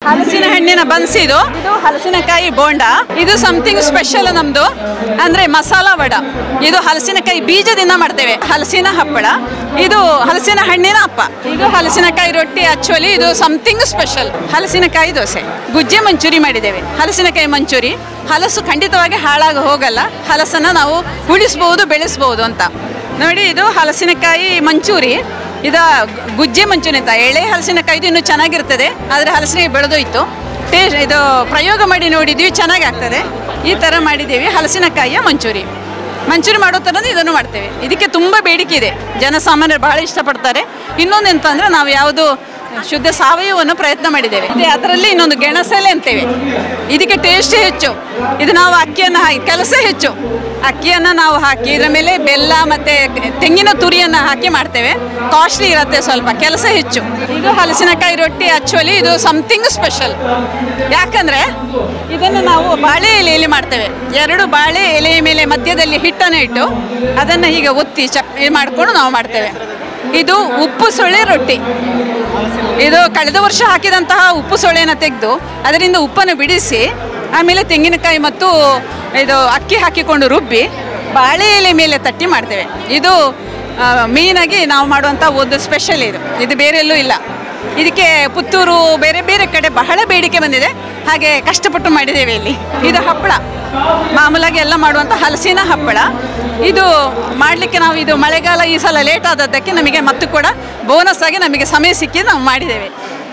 ಹಲಸಿನ ಹಣ್ಣಿನ ಬನ್ಸ್ ಇದು ಇದು ಹಲಸಿನಕಾಯಿ ಬೋಂಡ ಇದು ಸಮಥಿಂಗ್ ಸ್ಪೆಷಲ್ ನಮ್ದು ಅಂದ್ರೆ ಮಸಾಲಾ ವಡ ಇದು ಹಲಸಿನಕಾಯಿ ಬೀಜದಿಂದ ಮಾಡ್ತೇವೆ ಹಲಸಿನ ಹಪ್ಪಳ ಇದು ಹಲಸಿನ ಹಣ್ಣಿನ ಹಪ್ಪ ಇದು ಹಲಸಿನಕಾಯಿ ರೊಟ್ಟಿ ಆಕ್ಚುಲಿ ಇದು ಸಮಥಿಂಗ್ ಸ್ಪೆಷಲ್ ಹಲಸಿನಕಾಯಿ ದೋಸೆ ಗುಜ್ಜೆ ಮಂಚೂರಿ ಮಾಡಿದ್ದೇವೆ ಹಲಸಿನಕಾಯಿ ಮಂಚೂರಿ ಹಲಸು ಖಂಡಿತವಾಗಿ ಹಾಳಾಗಿ ಹೋಗಲ್ಲ ಹಲಸನ್ನ ನಾವು ಉಳಿಸ್ಬೋದು ಬೆಳೆಸ್ಬೋದು ಅಂತ ನೋಡಿ ಇದು ಹಲಸಿನಕಾಯಿ ಮಂಚೂರಿ ಇದು ಗುಜ್ಜೆ ಮಂಚೂರಿ ಅಂತ ಎಳೆ ಹಲಸಿನಕಾಯಿ ಇನ್ನೂ ಚೆನ್ನಾಗಿರ್ತದೆ ಆದರೆ ಹಲಸಿನಕಾಯಿ ಬೆಳೆದೋಯ್ತು ಟೇಸ್ಟ್ ಇದು ಪ್ರಯೋಗ ಮಾಡಿ ನೋಡಿದ್ವಿ ಚೆನ್ನಾಗಿ ಆಗ್ತದೆ ಈ ಥರ ಮಾಡಿದ್ದೀವಿ ಹಲಸಿನಕಾಯಿಯ ಮಂಚೂರಿ ಮಂಚೂರಿ ಮಾಡೋ ಥರನೇ ಇದನ್ನು ಮಾಡ್ತೇವೆ ಇದಕ್ಕೆ ತುಂಬ ಬೇಡಿಕೆ ಇದೆ ಜನಸಾಮಾನ್ಯರು ಬಹಳ ಇಷ್ಟಪಡ್ತಾರೆ ಇನ್ನೊಂದು ಎಂತ ಅಂದರೆ ನಾವು ಯಾವುದು ಶುದ್ಧ ಸಾವಯವವನ್ನು ಪ್ರಯತ್ನ ಮಾಡಿದ್ದೇವೆ ಮತ್ತೆ ಅದರಲ್ಲಿ ಇನ್ನೊಂದು ಗೆಣಸಲೆ ಅಂತೇವೆ ಇದಕ್ಕೆ ಟೇಸ್ಟ್ ಹೆಚ್ಚು ಇದು ನಾವು ಅಕ್ಕಿಯನ್ನು ಹಾಕಿ ಕೆಲಸ ಹೆಚ್ಚು ಅಕ್ಕಿಯನ್ನು ನಾವು ಹಾಕಿ ಇದರ ಮೇಲೆ ಬೆಲ್ಲ ಮತ್ತು ತೆಂಗಿನ ತುರಿಯನ್ನು ಹಾಕಿ ಮಾಡ್ತೇವೆ ಕಾಸ್ಟ್ಲಿ ಇರುತ್ತೆ ಸ್ವಲ್ಪ ಕೆಲಸ ಹೆಚ್ಚು ಇದು ಹಲಸಿನಕಾಯಿ ರೊಟ್ಟಿ ಆಕ್ಚುಲಿ ಇದು ಸಮಥಿಂಗ್ ಸ್ಪೆಷಲ್ ಯಾಕಂದರೆ ಇದನ್ನು ನಾವು ಬಾಳೆ ಎಲೆಯಲ್ಲಿ ಮಾಡ್ತೇವೆ ಎರಡು ಬಾಳೆ ಎಲೆಯ ಮೇಲೆ ಮಧ್ಯದಲ್ಲಿ ಹಿಟ್ಟನ್ನು ಇಟ್ಟು ಅದನ್ನು ಹೀಗೆ ಒತ್ತಿ ಚಪ್ ಮಾಡಿಕೊಂಡು ನಾವು ಮಾಡ್ತೇವೆ ಇದು ಉಪ್ಪು ಸೊಳ್ಳೆ ರೊಟ್ಟಿ ಇದು ಕಳೆದ ವರ್ಷ ಹಾಕಿದಂತಹ ಉಪ್ಪು ಸೊಳ್ಳೆನ ತೆಗೆದು ಅದರಿಂದ ಉಪ್ಪನ್ನು ಬಿಡಿಸಿ ಆಮೇಲೆ ತೆಂಗಿನಕಾಯಿ ಮತ್ತು ಇದು ಅಕ್ಕಿ ಹಾಕಿಕೊಂಡು ರುಬ್ಬಿ ಬಾಳೆ ಎಲೆ ಮೇಲೆ ತಟ್ಟಿ ಮಾಡ್ತೇವೆ ಇದು ಮೇಯ್ನಾಗಿ ನಾವು ಮಾಡುವಂಥ ಒಂದು ಸ್ಪೆಷಲ್ ಇದು ಇದು ಬೇರೆ ಎಲ್ಲೂ ಇಲ್ಲ ಇದಕ್ಕೆ ಪುತ್ತೂರು ಬೇರೆ ಬೇರೆ ಕಡೆ ಬಹಳ ಬೇಡಿಕೆ ಬಂದಿದೆ ಹಾಗೆ ಕಷ್ಟಪಟ್ಟು ಮಾಡಿದ್ದೇವೆ ಇಲ್ಲಿ ಇದು ಹಪ್ಪಳ ಮಾಮೂಲಾಗಿ ಎಲ್ಲ ಮಾಡುವಂಥ ಹಲಸಿನ ಹಪ್ಪಳ ಇದು ಮಾಡಲಿಕ್ಕೆ ನಾವು ಇದು ಮಳೆಗಾಲ ಈ ಸಲ ಲೇಟ್ ಆದದ್ದಕ್ಕೆ ನಮಗೆ ಮತ್ತು ಕೂಡ ಬೋನಸ್ ಆಗಿ ನಮಗೆ ಸಮಯ ಸಿಕ್ಕಿ ನಾವು ಮಾಡಿದ್ದೇವೆ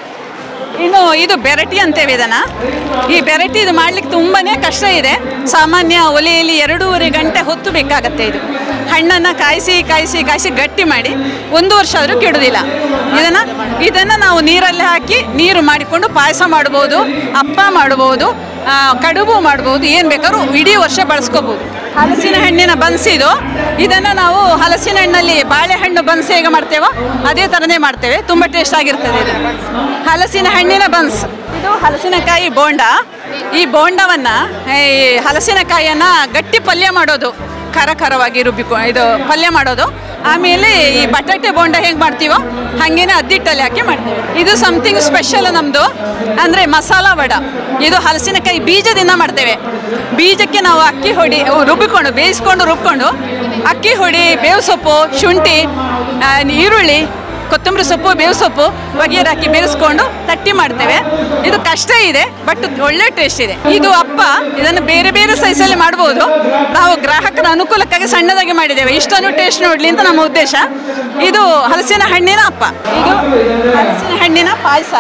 ಇನ್ನು ಇದು ಬೆರಟಿ ಅಂತೇವೆ ಇದನ್ನು ಈ ಬೆರಟಿ ಇದು ಮಾಡ್ಲಿಕ್ಕೆ ತುಂಬಾ ಕಷ್ಟ ಇದೆ ಸಾಮಾನ್ಯ ಒಲೆಯಲ್ಲಿ ಎರಡೂವರೆ ಗಂಟೆ ಹೊತ್ತು ಬೇಕಾಗತ್ತೆ ಇದು ಹಣ್ಣನ್ನು ಕಾಯಿಸಿ ಕಾಯಿಸಿ ಕಾಯಿಸಿ ಗಟ್ಟಿ ಮಾಡಿ ಒಂದು ವರ್ಷ ಆದರೂ ಕೆಡುವುದಿಲ್ಲ ಇದನ್ನು ಇದನ್ನು ನಾವು ನೀರಲ್ಲಿ ಹಾಕಿ ನೀರು ಮಾಡಿಕೊಂಡು ಪಾಯಸ ಮಾಡ್ಬೋದು ಅಪ್ಪ ಮಾಡ್ಬೋದು ಆ, ಕಡುಬು ಮಾಡ್ಬೋದು ಏನು ಬೇಕಾದ್ರೂ ಇಡೀ ವರ್ಷ ಬಳಸ್ಕೋಬೋದು ಹಲಸಿನ ಹಣ್ಣಿನ ಬನ್ಸ್ ಇದು ಇದನ್ನು ನಾವು ಹಲಸಿನ ಹಣ್ಣಲ್ಲಿ ಬಾಳೆಹಣ್ಣು ಬನ್ಸ್ ಹೇಗೆ ಮಾಡ್ತೇವೋ ಅದೇ ಥರನೇ ಮಾಡ್ತೇವೆ ತುಂಬ ಟೇಸ್ಟ್ ಆಗಿರ್ತದೆ ಇದು ಹಲಸಿನ ಹಣ್ಣಿನ ಬನ್ಸ್ ಇದು ಹಲಸಿನಕಾಯಿ ಬೋಂಡ ಈ ಬೋಂಡವನ್ನು ಈ ಹಲಸಿನಕಾಯಿಯನ್ನು ಗಟ್ಟಿ ಪಲ್ಯ ಮಾಡೋದು ಖರ ಖರವಾಗಿ ರುಬ್ಬಿಕೊ ಇದು ಪಲ್ಯ ಮಾಡೋದು ಆಮೇಲೆ ಈ ಬಟಾಟೆ ಬೋಂಡ ಹೇಗೆ ಮಾಡ್ತೀವೋ ಹಾಗೇನೆ ಅದ್ದಿಟ್ಟಲ್ಲಿ ಹಾಕಿ ಮಾಡ್ತೇವೆ ಇದು ಸಮಥಿಂಗ್ ಸ್ಪೆಷಲ್ ನಮ್ಮದು ಅಂದರೆ ಮಸಾಲ ವಡ ಇದು ಹಲಸಿನಕಾಯಿ ಬೀಜದಿಂದ ಮಾಡ್ತೇವೆ ಬೀಜಕ್ಕೆ ನಾವು ಅಕ್ಕಿ ಹೊಡಿ ರುಬ್ಬಿಕೊಂಡು ಬೇಯಿಸ್ಕೊಂಡು ರುಬ್ಕೊಂಡು ಅಕ್ಕಿ ಹೊಡಿ ಬೇವು ಸೊಪ್ಪು ಶುಂಠಿ ಆ, ಈರುಳ್ಳಿ ಕೊತ್ತಂಬರಿ ಸೊಪ್ಪು ಬೇವು ಸೊಪ್ಪು ವಗೇರೆ ಹಾಕಿ ಬೇಯಿಸ್ಕೊಂಡು ತಟ್ಟಿ ಮಾಡ್ತೇವೆ ಇದು ಕಷ್ಟ ಇದೆ ಬಟ್ ಒಳ್ಳೆ ಟೇಸ್ಟ್ ಇದೆ ಇದು ಅಪ್ಪ ಇದನ್ನು ಬೇರೆ ಬೇರೆ ಸೈಜಲ್ಲಿ ಮಾಡ್ಬೋದು ನಾವು ಗ್ರಾಹಕರ ಅನುಕೂಲಕ್ಕಾಗಿ ಸಣ್ಣದಾಗಿ ಮಾಡಿದ್ದೇವೆ ಇಷ್ಟನ್ನು ಟೇಸ್ಟ್ ನೋಡಲಿ ಅಂತ ನಮ್ಮ ಉದ್ದೇಶ ಇದು ಹಲಸಿನ ಹಣ್ಣಿನ ಅಪ್ಪ ಇದು ಹಲಸಿನ ಹಣ್ಣಿನ ಪಾಯಸ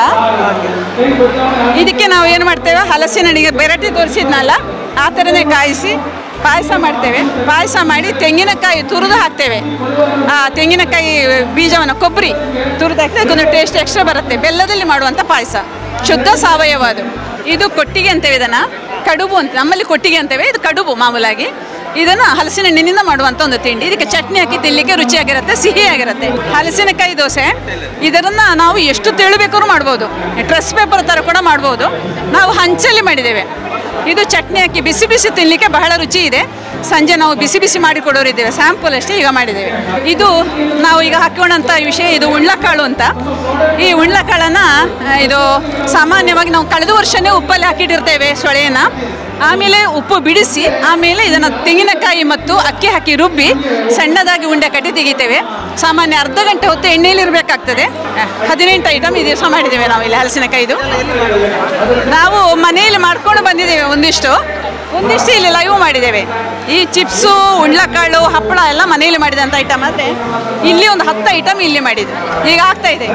ಇದಕ್ಕೆ ನಾವು ಏನು ಮಾಡ್ತೇವೆ ಹಲಸಿನ ಹಣ್ಣಿಗೆ ಬೆರಟಿ ತೋರಿಸಿದ್ನಲ್ಲ ಆ ಥರನೇ ಕಾಯಿಸಿ ಪಾಯಸ ಮಾಡ್ತೇವೆ ಪಾಯಸ ಮಾಡಿ ತೆಂಗಿನಕಾಯಿ ತುರಿದು ಹಾಕ್ತೇವೆ ಆ ತೆಂಗಿನಕಾಯಿ ಬೀಜವನ್ನು ಕೊಬ್ಬರಿ ತುರಿದು ಹಾಕಿದ್ರೆ ಅದೊಂದು ಟೇಸ್ಟ್ ಎಕ್ಸ್ಟ್ರಾ ಬರುತ್ತೆ ಬೆಲ್ಲದಲ್ಲಿ ಮಾಡುವಂಥ ಪಾಯಸ ಶುದ್ಧ ಸಾವಯವ ಅದು ಇದು ಕೊಟ್ಟಿಗೆ ಅಂತೇವೆ ಇದನ್ನು ಕಡುಬು ಅಂತ ನಮ್ಮಲ್ಲಿ ಕೊಟ್ಟಿಗೆ ಅಂತೇವೆ ಇದು ಕಡುಬು ಮಾಮೂಲಾಗಿ ಇದನ್ನು ಹಲಸಿನ ಹಣ್ಣಿನಿಂದ ಮಾಡುವಂಥ ಒಂದು ತಿಂಡಿ ಇದಕ್ಕೆ ಚಟ್ನಿ ಹಾಕಿ ತಿನ್ನಲಿಕ್ಕೆ ರುಚಿಯಾಗಿರುತ್ತೆ ಸಿಹಿಯಾಗಿರುತ್ತೆ ಹಲಸಿನಕಾಯಿ ದೋಸೆ ಇದನ್ನು ನಾವು ಎಷ್ಟು ತೆಳು ಬೇಕಾದ್ರೂ ಮಾಡ್ಬೋದು ಡ್ರೆಸ್ ಪೇಪರ್ ಥರ ಕೂಡ ಮಾಡ್ಬೋದು ನಾವು ಹಂಚಲ್ಲಿ ಮಾಡಿದ್ದೇವೆ ಇದು ಚಟ್ನಿ ಹಾಕಿ ಬಿಸಿ ಬಿಸಿ ತಿನ್ನಲಿಕ್ಕೆ ಬಹಳ ರುಚಿ ಇದೆ ಸಂಜೆ ನಾವು ಬಿಸಿ ಬಿಸಿ ಮಾಡಿ ಕೊಡೋರಿದ್ದೇವೆ ಸ್ಯಾಂಪಲ್ ಅಷ್ಟೇ ಈಗ ಮಾಡಿದ್ದೇವೆ ಇದು ನಾವು ಈಗ ಹಾಕೋಣಂಥ ವಿಷಯ ಇದು ಉಳ್ಳಕಾಳು ಅಂತ ಈ ಉಳ್ಳಕಾಳನ್ನು ಇದು ಸಾಮಾನ್ಯವಾಗಿ ನಾವು ಕಳೆದ ವರ್ಷನೇ ಉಪ್ಪಲ್ಲಿ ಹಾಕಿಟ್ಟಿರ್ತೇವೆ ಸೊಳೆಯನ್ನು ಆಮೇಲೆ ಉಪ್ಪು ಬಿಡಿಸಿ ಆಮೇಲೆ ಇದನ್ನು ತೆಂಗಿನಕಾಯಿ ಮತ್ತು ಅಕ್ಕಿ ಹಾಕಿ ರುಬ್ಬಿ ಸಣ್ಣದಾಗಿ ಉಂಡೆ ಕಟ್ಟಿ ತೆಗಿತೇವೆ ಸಾಮಾನ್ಯ ಅರ್ಧ ಗಂಟೆ ಹೊತ್ತು ಎಣ್ಣೆಯಲ್ಲಿ ಇರಬೇಕಾಗ್ತದೆ ಹದಿನೆಂಟು ಐಟಮ್ ಈ ದಿವಸ ಮಾಡಿದ್ದೇವೆ ನಾವು ಇಲ್ಲಿ ಹಲಸಿನಕಾಯಿದು ನಾವು ಮನೆಯಲ್ಲಿ ಮಾಡ್ಕೊಂಡು ಬಂದಿದ್ದೇವೆ ಒಂದಿಷ್ಟು ಒಂದಿಷ್ಟು ಇಲ್ಲಿ ಲೈವ್ ಮಾಡಿದ್ದೇವೆ ಈ ಚಿಪ್ಸು ಉಳ್ಳಕಾಳು ಹಪ್ಪಳ ಎಲ್ಲ ಮನೆಯಲ್ಲಿ ಮಾಡಿದಂಥ ಐಟಮ್ ಆದರೆ ಇಲ್ಲಿ ಒಂದು ಹತ್ತು ಐಟಮ್ ಇಲ್ಲಿ ಮಾಡಿದ್ದು ಈಗ ಆಗ್ತಾ ಇದೆ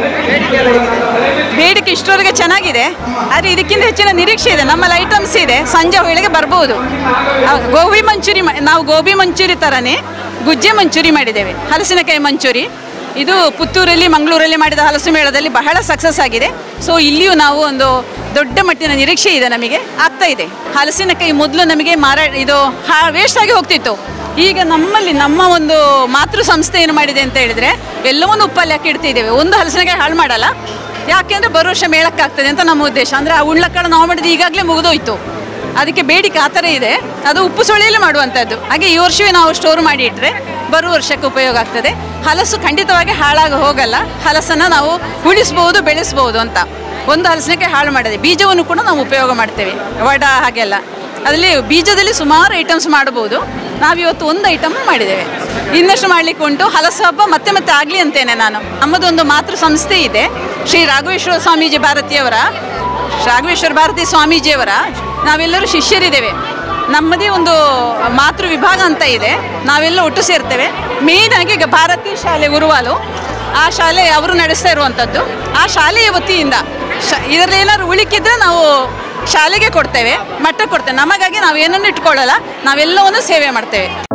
ಬೇಡಿಕೆ ಇಷ್ಟರವರೆಗೆ ಚೆನ್ನಾಗಿದೆ ಆದರೆ ಇದಕ್ಕಿಂತ ಹೆಚ್ಚಿನ ನಿರೀಕ್ಷೆ ಇದೆ ನಮ್ಮಲ್ಲಿ ಐಟಮ್ಸ್ ಇದೆ ಸಂಜೆ ವೇಳೆಗೆ ಬರ್ಬೋದು ಹೌದು, ಗೋಬಿ ಮಂಚೂರಿ ಮಾ- ನಾವು ಗೋಬಿ ಮಂಚೂರಿ ಥರನೇ ಗುಜ್ಜೆ ಮಂಚೂರಿ ಮಾಡಿದ್ದೇವೆ ಹಲಸಿನಕಾಯಿ ಮಂಚೂರಿ ಇದು ಪುತ್ತೂರಲ್ಲಿ ಮಂಗಳೂರಲ್ಲಿ ಮಾಡಿದ ಹಲಸು ಮೇಳದಲ್ಲಿ ಬಹಳ ಸಕ್ಸಸ್ ಆಗಿದೆ ಸೊ ಇಲ್ಲಿಯೂ ನಾವು ಒಂದು ದೊಡ್ಡ ಮಟ್ಟಿನ ನಿರೀಕ್ಷೆ ಇದೆ ನಮಗೆ ಆಗ್ತಾ ಇದೆ ಹಲಸಿನಕಾಯಿ ಮೊದಲು ನಮಗೆ ಮಾರಾ ಇದು ಹಾ ವೇಸ್ಟ್ ಆಗಿ ಹೋಗ್ತಿತ್ತು ಈಗ ನಮ್ಮಲ್ಲಿ ನಮ್ಮ ಒಂದು ಮಾತೃ ಸಂಸ್ಥೆ ಏನು ಮಾಡಿದೆ ಅಂತ ಹೇಳಿದ್ರೆ ಎಲ್ಲವನ್ನೂ ಉಪ್ಪಲ್ಲಿ ಹಾಕಿ ಇಡ್ತಿದ್ದೇವೆ ಒಂದು ಹಲಸಿನಕಾಯಿ ಹಾಳು ಮಾಡಲ್ಲ ಯಾಕೆಂದ್ರೆ ಬರೋ ವರ್ಷ ಮೇಳಕ್ಕಾಗ್ತದೆ ಅಂತ ನಮ್ಮ ಉದ್ದೇಶ ಅಂದರೆ ಆ ಉಳ್ಳಕಾಳು ನಾವು ಮಾಡಿದ್ದು ಈಗಾಗಲೇ ಮುಗಿದೋಯ್ತು ಅದಕ್ಕೆ ಬೇಡಿಕೆ ಆ ಥರ ಇದೆ ಅದು ಉಪ್ಪು ಸೊಳ್ಳೆಯಲ್ಲಿ ಮಾಡುವಂಥದ್ದು ಹಾಗೆ ಈ ವರ್ಷವೇ ನಾವು ಸ್ಟೋರ್ ಮಾಡಿ ಇಟ್ಟರೆ ಬರುವ ವರ್ಷಕ್ಕೆ ಉಪಯೋಗ ಆಗ್ತದೆ ಹಲಸು ಖಂಡಿತವಾಗಿ ಹಾಳಾಗಿ ಹೋಗಲ್ಲ ಹಲಸನ್ನು ನಾವು ಉಳಿಸ್ಬೋದು ಬೆಳೆಸ್ಬೋದು ಅಂತ ಒಂದು ಹಲಸಿನಕಾಯಿ ಹಾಳು ಮಾಡಿದೆ ಬೀಜವನ್ನು ಕೂಡ ನಾವು ಉಪಯೋಗ ಮಾಡ್ತೇವೆ ವಡ ಹಾಗೆಲ್ಲ ಅದರಲ್ಲಿ ಬೀಜದಲ್ಲಿ ಸುಮಾರು ಐಟಮ್ಸ್ ಮಾಡಬಹುದು ನಾವಿವತ್ತು ಒಂದು ಐಟಮ್ ಮಾಡಿದ್ದೇವೆ ಇನ್ನಷ್ಟು ಮಾಡಲಿಕ್ಕೆ ಉಂಟು ಹಲಸು ಹಬ್ಬ ಮತ್ತೆ ಮತ್ತೆ ಆಗಲಿ ಅಂತೇನೆ ನಾನು ನಮ್ಮದೊಂದು ಮಾತೃ ಸಂಸ್ಥೆ ಇದೆ ಶ್ರೀ ರಾಘವೇಶ್ವರ ಸ್ವಾಮೀಜಿ ಭಾರತಿಯವರ ರಾಘವೇಶ್ವರ ಭಾರತಿ ಸ್ವಾಮೀಜಿಯವರ ನಾವೆಲ್ಲರೂ ಶಿಷ್ಯರಿದ್ದೇವೆ ನಮ್ಮದೇ ಒಂದು ಮಾತೃ ವಿಭಾಗ ಅಂತ ಇದೆ ನಾವೆಲ್ಲ ಒಟ್ಟು ಸೇರ್ತೇವೆ ಮೇಯ್ನ್ ಆಗಿ ಈಗ ಭಾರತೀಯ ಶಾಲೆ ಉರುವಾಲು ಆ ಶಾಲೆ ಅವರು ನಡೆಸ್ತಾ ಇರುವಂಥದ್ದು ಆ ಶಾಲೆಯ ವತಿಯಿಂದ ಶ ಇದರಲ್ಲಿ ಏನಾದ್ರು ಉಳಿಕಿದ್ರೆ ನಾವು ಶಾಲೆಗೆ ಕೊಡ್ತೇವೆ ಮಟ್ಟಕ್ಕೆ ಕೊಡ್ತೇವೆ ನಮಗಾಗಿ ನಾವು ಏನನ್ನು ಇಟ್ಕೊಳ್ಳಲ್ಲ ನಾವೆಲ್ಲವನ್ನು ಸೇವೆ ಮಾಡ್ತೇವೆ